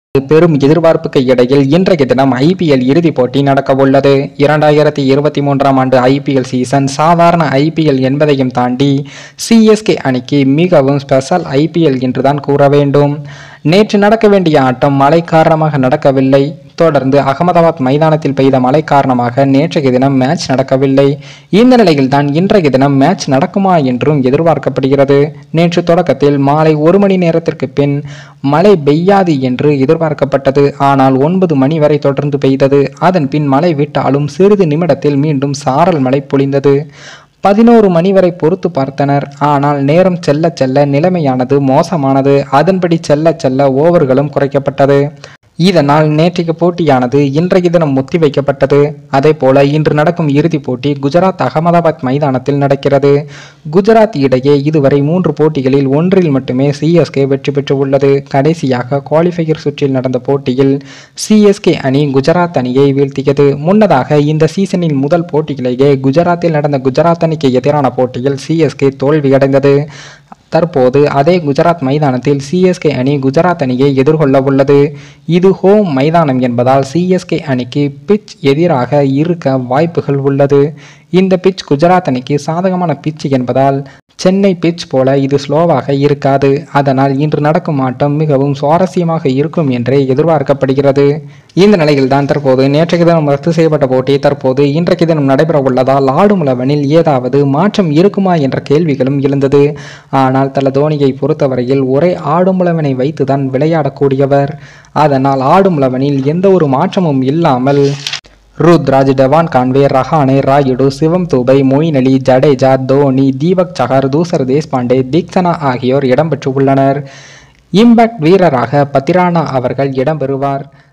பெரும் எதிர்பார்ப்புக்கு இடையில் இன்றைய தினம் ஐபிஎல் இறுதிப் போட்டி நடக்கவுள்ளது இரண்டாயிரத்தி இருபத்தி மூன்றாம் ஆண்டு ஐபிஎல் சீசன் சாதாரண ஐபிஎல் என்பதையும் தாண்டி சிஎஸ்கே அணிக்கு மிகவும் ஸ்பெஷல் ஐபிஎல் என்றுதான் கூற வேண்டும் நேற்று நடக்க வேண்டிய ஆட்டம் மழை காரணமாக நடக்கவில்லை தொடர்ந்து அகமதாபாத் மைதானத்தில் பெய்த மழை காரணமாக நேற்றைய தினம் மேட்ச் நடக்கவில்லை இந்த நிலையில் தான் இன்றைய தினம் மேட்ச் நடக்குமா என்றும் எதிர்பார்க்கப்படுகிறது நேற்று தொடக்கத்தில் மாலை ஒரு மணி நேரத்திற்கு பின் மழை பெய்யாது என்று எதிர்பார்க்கப்பட்டது ஆனால் ஒன்பது மணி வரை தொடர்ந்து பெய்தது அதன் பின் மழை விட்டாலும் சிறிது நிமிடத்தில் மீண்டும் சாரல் மழை பொழிந்தது பதினோரு மணி வரை பொறுத்து பார்த்தனர் ஆனால் நேரம் செல்ல செல்ல நிலைமையானது மோசமானது அதன்படி செல்ல செல்ல ஓவர்களும் குறைக்கப்பட்டது இதனால் நேற்றைய போட்டியானது இன்றைய தினம் ஒத்திவைக்கப்பட்டது அதே போல இன்று நடக்கும் இறுதிப் போட்டி குஜராத் அகமதாபாத் மைதானத்தில் நடக்கிறது குஜராத் இடையே இதுவரை மூன்று போட்டிகளில் ஒன்றில் மட்டுமே சிஎஸ்கே வெற்றி பெற்று உள்ளது கடைசியாக குவாலிஃபையர் சுற்றில் நடந்த போட்டியில் சிஎஸ்கே அணி குஜராத் அணியை வீழ்த்தியது முன்னதாக இந்த சீசனின் முதல் போட்டியிலேயே குஜராத்தில் நடந்த குஜராத் அணிக்கு எதிரான போட்டியில் சிஎஸ்கே தோல்வியடைந்தது தற்போது அதே குஜராத் மைதானத்தில் சிஎஸ்கே அணி குஜராத் அணியை எதிர்கொள்ள உள்ளது இது ஹோம் மைதானம் என்பதால் சிஎஸ்கே அணிக்கு பிட்ச் எதிராக இருக்க வாய்ப்புகள் உள்ளது இந்த பிட்ச் குஜராத் அணிக்கு சாதகமான பிட்ச் என்பதால் சென்னை பிட்ச் போல இது ஸ்லோவாக இருக்காது அதனால் இன்று நடக்கும் ஆட்டம் மிகவும் சுவாரஸ்யமாக இருக்கும் என்றே எதிர்பார்க்கப்படுகிறது இந்த நிலையில் தான் தற்போது நேற்றைய தினம் ரத்து செய்யப்பட்ட போட்டி தற்போது இன்றைக்கு தினம் நடைபெற உள்ளதால் ஆடும் உழவனில் ஏதாவது மாற்றம் இருக்குமா என்ற கேள்விகளும் எழுந்தது ஆனால் தல தோனியை பொறுத்தவரையில் ஒரே ஆடும் உழவனை வைத்துதான் விளையாடக்கூடியவர் அதனால் ஆடும் உழவனில் எந்த ஒரு மாற்றமும் இல்லாமல் Ruturaj Devon Conway Rahane Rayudu Shivam Dube Moeen Ali Jadeja Dhoni Deepak Chahar Tushar Deshpande Theekshana ஆகியோர் இடம்பெற்று உள்ளனர் இம்பாக்ட் வீரராக பத்திரானா அவர்கள் இடம்பெறுவார்